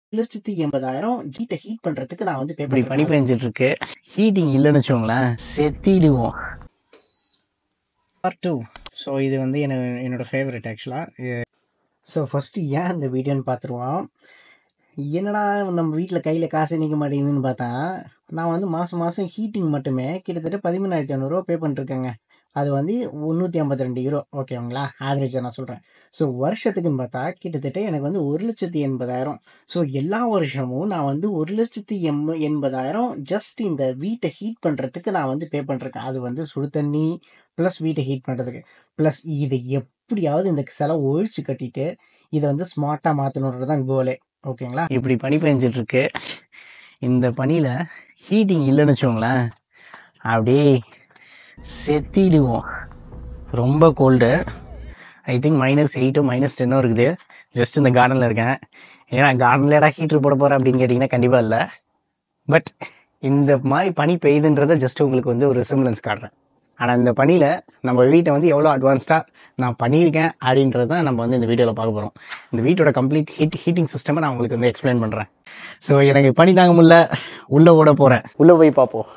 லட்சத்தி எண்பதாயிரம் ஜீட்டை ஹீட் பண்றதுக்கு நான் வந்து பே இப்படி பனி பெஞ்சிட்டு இருக்கு ஹீட்டிங் இல்லைன்னு வச்சுக்கோங்களேன் செத்திடுவோம் பார்ட் டூ ஸோ இது வந்து எனக்கு என்னோட ஃபேவரட் ஆக்சுவலாக ஸோ ஃபஸ்ட்டு ஏன் இந்த வீடியோன்னு பார்த்துருவோம் என்னடா நம்ம வீட்டில் கையில் காசு நிற்க மாட்டேங்குதுன்னு பார்த்தா நான் வந்து மாதம் மாதம் ஹீட்டிங் மட்டுமே கிட்டத்தட்ட பதிமூணாயிரத்தி ஐநூறுரூவா பே பண்ணிருக்கேங்க அது வந்து முந்நூற்றி ஐம்பத்தி ரெண்டு யூரோ ஓகேங்களா ஆவரேஜாக நான் சொல்கிறேன் ஸோ வருஷத்துக்குன்னு பார்த்தா கிட்டத்தட்ட எனக்கு வந்து ஒரு லட்சத்தி எண்பதாயிரம் ஸோ எல்லா வருஷமும் நான் வந்து ஒரு லட்சத்தி எம் எண்பதாயிரம் ஜஸ்ட் இந்த வீட்டை ஹீட் பண்ணுறதுக்கு நான் வந்து பே பண்ணிருக்கேன் அது வந்து சுடு தண்ணி ப்ளஸ் வீட்டை ஹீட் பண்ணுறதுக்கு ப்ளஸ் இதை எப்படியாவது இந்த செலவு ஒழிச்சு கட்டிட்டு இதை வந்து ஸ்மார்ட்டாக மாற்றணுன்றது தான் கோலே ஓகேங்களா இப்படி பனி பெஞ்சிட்டு இருக்கு இந்த பனியில் ஹீட்டிங் இல்லைன்னு வச்சுக்கோங்களேன் அப்படியே செத்திடுவோம் ரொம்ப கோல்டு ஐ திங்க் மைனஸ் எயிட்டோ மைனஸ் டென்னோ இருக்குது ஜஸ்ட் இந்த கார்டனில் இருக்கேன் ஏன்னா கார்டன்லடா ஹீட்ரு போட போகிறேன் அப்படின்னு கேட்டிங்கன்னா கண்டிப்பாக இல்லை பட் இந்த மாதிரி பனி பெய்யுதுன்றதை ஜஸ்ட் உங்களுக்கு வந்து ஒரு ரிசம்பிளன்ஸ் காட்டுறேன் ஆனால் இந்த பனியில் நம்ம வீட்டை வந்து எவ்வளோ அட்வான்ஸ்டாக நான் பண்ணியிருக்கேன் அப்படின்றது தான் நம்ம வந்து இந்த வீடியோவில் பார்க்க போகிறோம் இந்த வீட்டோட கம்ப்ளீட் ஹீட் ஹீட்டிங் சிஸ்டமை நான் உங்களுக்கு வந்து எக்ஸ்பிளைன் பண்ணுறேன் ஸோ எனக்கு பனி தாங்க முடியல உள்ளே ஓட போகிறேன் உள்ளே போய் பார்ப்போம்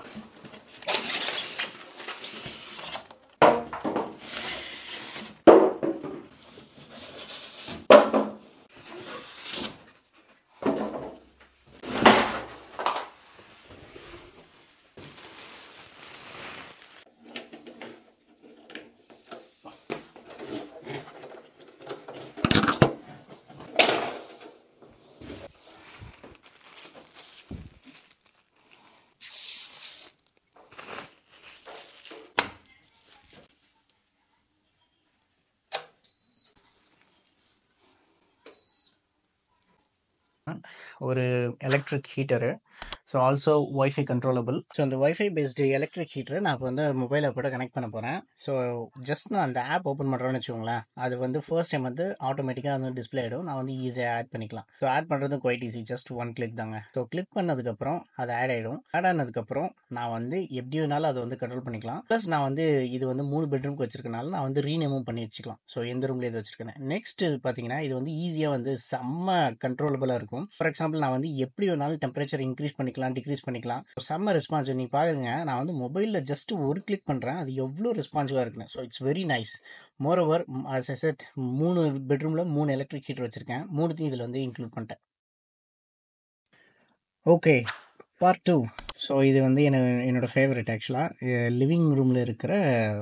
ஒரு electric heater so also wifi controllable so அந்த ஒய்ஃபை பேஸ்டு எலக்ட்ரிக் ஹீட்டரை நான் இப்போ வந்து மொபைலை கூட கனெக்ட் பண்ண போகிறேன் ஸோ ஜஸ்ட் நான் அந்த ஆப் ஓப்பன் பண்ணுறேன்னு வச்சுக்கோங்களேன் அது வந்து ஃபர்ஸ்ட் டைம் வந்து ஆட்டோமேட்டிக்காக வந்து டிஸ்பிளே ஆகிடும் நான் வந்து ஈஸியாக ஆட் பண்ணிக்கலாம் ஸோ ஆட் பண்ணுறது quite easy just one click தாங்க ஸோ கிளிக் பண்ணதுக்கப்புறம் அது ஆட் ஆகிடும் ஆட் ஆனதுக்கப்புறம் நான் வந்து எப்படி வேணாலும் அதை வந்து கண்ட்ரோல் பண்ணிக்கலாம் ப்ளஸ் நான் வந்து இது வந்து மூணு பெட்ரூம்க்கு வச்சிருக்கனால நான் வந்து ரீநேமும் பண்ணி வச்சுக்கலாம் ஸோ எந்த ரூம்ல இது வச்சிருக்கேன் நெக்ஸ்ட் பார்த்தீங்கன்னா இது வந்து ஈஸியாக வந்து செம்ம கண்ட்ரோலபிளாக இருக்கும் ஃபார் எக்ஸாம்பிள் நான் வந்து எப்படி வேணாலும் டெம்பரேச்சர் இன்க்ரீஸ் பண்ணிக்கலாம் டிக்ரீஸ் பண்ணிக்கலாம் செம்ம ரெஸ்பான்ஸ் நீங்கள் பாருங்க நான் வந்து மொபைலில் ஜஸ்ட் ஒரு கிளிக் பண்ணுறேன் அது எவ்வளோ ரெஸ்பான்சிவாக இருக்குன்னு so it's very nice moreover set மூணு பெட்ரூமில் மூணு எலக்ட்ரிக் ஹீட்டர் வச்சுருக்கேன் மூணுத்தையும் இதில் வந்து இன்க்ளூட் பண்ணிட்டேன் ஓகே பார்ட் டூ ஸோ இது வந்து என்ன என்னோட ஃபேவரட் ஆக்சுவலாக லிவிங் ரூமில் இருக்கிற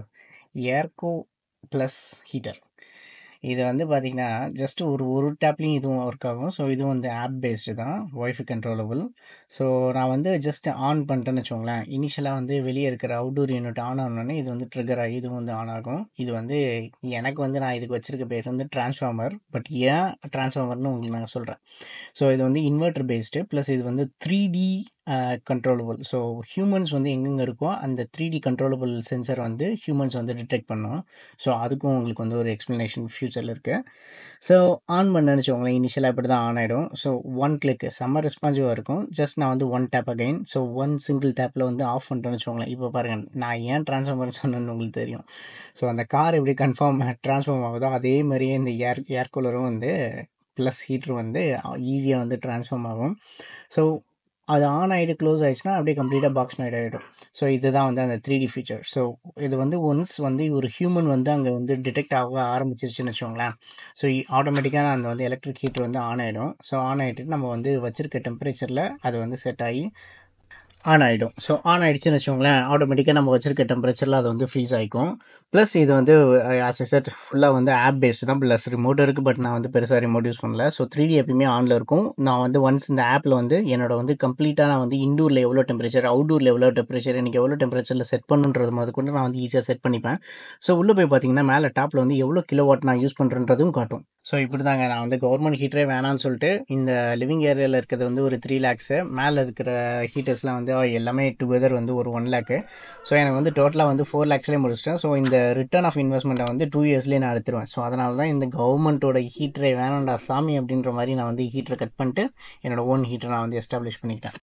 ஏர்கோ ப்ளஸ் ஹீட்டர் இது வந்து பார்த்தீங்கன்னா ஜஸ்ட் ஒரு ஒரு டேப்லேயும் இதுவும் ஒர்க் ஆகும் ஸோ இதுவும் வந்து ஆப் பேஸ்டு தான் ஒய்ஃபை கண்ட்ரோலபிள் ஸோ நான் வந்து ஜஸ்ட் ஆன் பண்ணிட்டேன்னு வச்சுக்கோங்களேன் இனிஷியலாக வந்து வெளியே இருக்கிற அவுட்டோர் யூனிட் ஆன் ஆனோடனே இது வந்து ட்ரிகர் ஆகி இதுவும் வந்து ஆன் ஆகும் இது வந்து எனக்கு வந்து நான் இதுக்கு வச்சிருக்க பேர் வந்து டிரான்ஸ்ஃபார்மர் பட் ஏன் டிரான்ஸ்ஃபார்மர்னு உங்களுக்கு நான் சொல்கிறேன் ஸோ இது வந்து இன்வெர்டர் பேஸ்டு ப்ளஸ் இது வந்து three D controllable so humans வந்து எங்கெங்கே இருக்கோ அந்த த்ரீ டி கண்ட்ரோலபிள் சென்சர் வந்து ஹியூமன்ஸ் வந்து டிடெக்ட் பண்ணும் ஸோ அதுக்கும் உங்களுக்கு வந்து ஒரு எக்ஸ்ப்ளனேஷன் ஃபியூச்சரில் இருக்குது ஸோ ஆன் பண்ண நினச்சோங்களேன் இனிஷியலாக இப்படி தான் ஆன் ஆகிடும் ஸோ ஒன் கிளிக் செம்ம ரெஸ்பான்சிவாக இருக்கும் ஜஸ்ட் நான் வந்து one tap again so one single டேப்பில் வந்து ஆஃப் பண்ணிட்டேன்னு வச்சுக்கோங்களேன் இப்போ பாருங்கள் நான் ஏன் ட்ரான்ஸ்ஃபார்மர் சொன்னேன்னு உங்களுக்கு தெரியும் ஸோ அந்த கார் எப்படி கன்ஃபார்ம் ட்ரான்ஸ்ஃபார்ம் ஆகுதோ அதே மாதிரியே இந்த ஏர் ஏர் கூலரும் வந்து ப்ளஸ் ஹீட்ரு வந்து ஈஸியாக வந்து ட்ரான்ஸ்ஃபார்ம் ஆகும் ஸோ அது ஆன் ஆகிட்டு க்ளோஸ் ஆயிடுச்சுன்னா அப்படியே கம்ப்ளீட்டாக பாக்ஸ் மேட் ஆகிடும் ஸோ இதுதான் வந்து அந்த த்ரீ டி ஃபீச்சர் ஸோ இது வந்து ஒன்ஸ் வந்து ஒரு ஹியூமன் வந்து அங்கே வந்து டிடெக்ட் ஆக ஆரம்பிச்சிருச்சுன்னு வச்சுக்கோங்களேன் ஸோ ஆட்டோமேட்டிக்காக அந்த வந்து எலக்ட்ரிக் ஹீட்டர் வந்து ஆன் ஆகிடும் ஸோ ஆன் ஆகிட்டு நம்ம வந்து வச்சிருக்க டெம்பரேச்சரில் அது வந்து செட் ஆகி ஆன் ஆகிடும் ஸோ ஆன் ஆகிடுச்சுன்னு வச்சுக்கோங்களேன் ஆட்டோமேட்டிக்காக நம்ம வச்சிருக்க டெம்பரேச்சரில் அது வந்து ஃப்ரீஸ் ஆகிக்கும் ப்ளஸ் இது வந்து ஆஸ் எ செட் ஃபுல்லாக வந்து ஆப் பேஸ்டு தான் ப்ளஸ் ரிமோட் இருக்குது பட் நான் வந்து பெருசாக ரிமோட் யூஸ் பண்ணல ஸோ த்ரீ டி எப்பயுமே ஆனில் இருக்கும் நான் வந்து ஒன்ஸ் இந்த ஆப்பில் வந்து என்னோட வந்து கம்ப்ளீட்டாக நான் வந்து இண்டூரில் எவ்வளோ டெம்பரேச்சர் அவுட்டூரில் எவ்வளோ டெம்பரேச்சர் எனக்கு எவ்வளோ டெம்பரேச்சரில் செட் பண்ணுன்றது மாதிரி கூட நான் வந்து ஈஸியாக செட் பண்ணிப்பேன் ஸோ உள்ளே போய் பார்த்தீங்கன்னா மேலே டாப்பில் வந்து எவ்வளோ கிலோ வாட் நான் யூஸ் பண்ணுறன்றதும் காட்டும் ஸோ இப்படி தாங்க நான் வந்து கவர்மெண்ட் ஹீட்டரே வேணாம்னு சொல்லிட்டு இந்த லிவிங் ஏரியாவில் இருக்கிறது வந்து ஒரு த்ரீ லேக்ஸு மேலே இருக்கிற ஹீட்டர்ஸ்லாம் வந்து எல்லாமே டுகெதர் வந்து ஒரு ஒன் லேக்கு ஸோ எனக்கு வந்து டோட்டலாக வந்து ஃபோர் லேக்ஸ்லேயே முடிச்சிட்டேன் ஸோ இந்த ரிட்டர்ன் ஆஃப் இன்வெஸ்ட்மெண்ட்டை வந்து டூ இயர்ஸ்லேயே நான் எடுத்துருவேன் ஸோ அதனால தான் இந்த கவர்மெண்ட்டோட ஹீட்டரே வேணாம்டா சாமி அப்படின்ற மாதிரி நான் வந்து ஹீட்டரை கட் பண்ணிட்டு என்னோட ஓன் ஹீட்டரை நான் வந்து எஸ்டாப்ளிஷ் பண்ணிக்கிட்டேன்